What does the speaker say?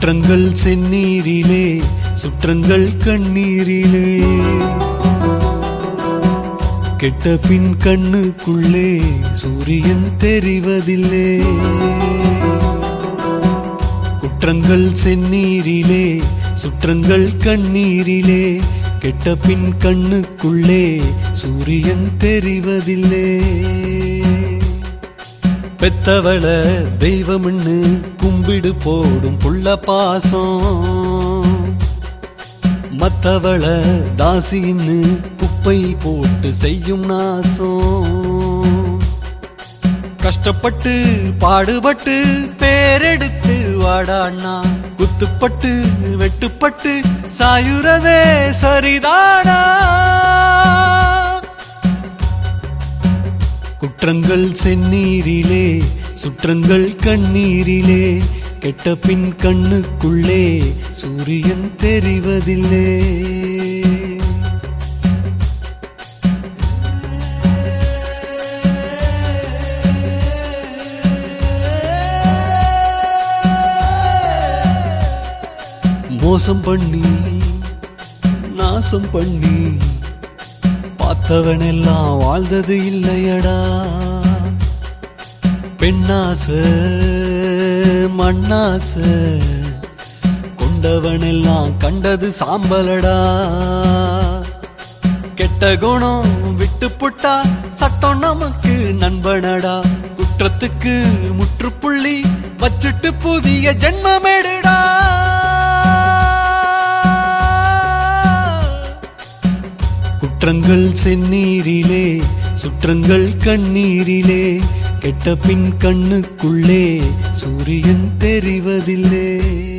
குற்றங்கள் செந்நீரிலே சுற்றங்கள் கண்ணீரிலே கெட்ட பின் கண்ணுக்குள்ளே சூரியன் தெரிவதில்லை குற்றங்கள் செந்நீரிலே சுற்றங்கள் கண்ணீரிலே கெட்ட பின் கண்ணுக்குள்ளே சூரியன் தெரிவதில்லை பெத்தவள தெய்வம்னு கும்பிடு போடும் புள்ள பாசம் மத்தவள தாசின்னு குப்பை போட்டு செய்யும் நாசம் கஷ்டப்பட்டு பாடுபட்டு பேரெடுத்து வாடாண்ணா குத்துப்பட்டு வெட்டுப்பட்டு சாயுறதே சரிதானா குற்றங்கள் செந்நீரிலே சுற்றங்கள் கண்ணீரிலே கெட்ட பின் கண்ணுக்குள்ளே சூரியன் தெரிவதில்லை மோசம் பண்ணி நாசம் பண்ணி பார்த்தவனெல்லாம் வாழ்ந்தது இல்லையடா பெண்ணாச மண்ணாச கொண்டவனெல்லாம் கண்டது சாம்பலடா கெட்ட குணம் விட்டு புட்டா சட்டம் நமக்கு நண்பனடா குற்றத்துக்கு முற்றுப்புள்ளி வச்சுட்டு புதிய ஜென்மமேடுடா குற்றங்கள் செந்நீரிலே சுற்றங்கள் கண்ணீரிலே கெட்ட பின் கண்ணுக்குள்ளே சூரியன் தெரிவதில்லை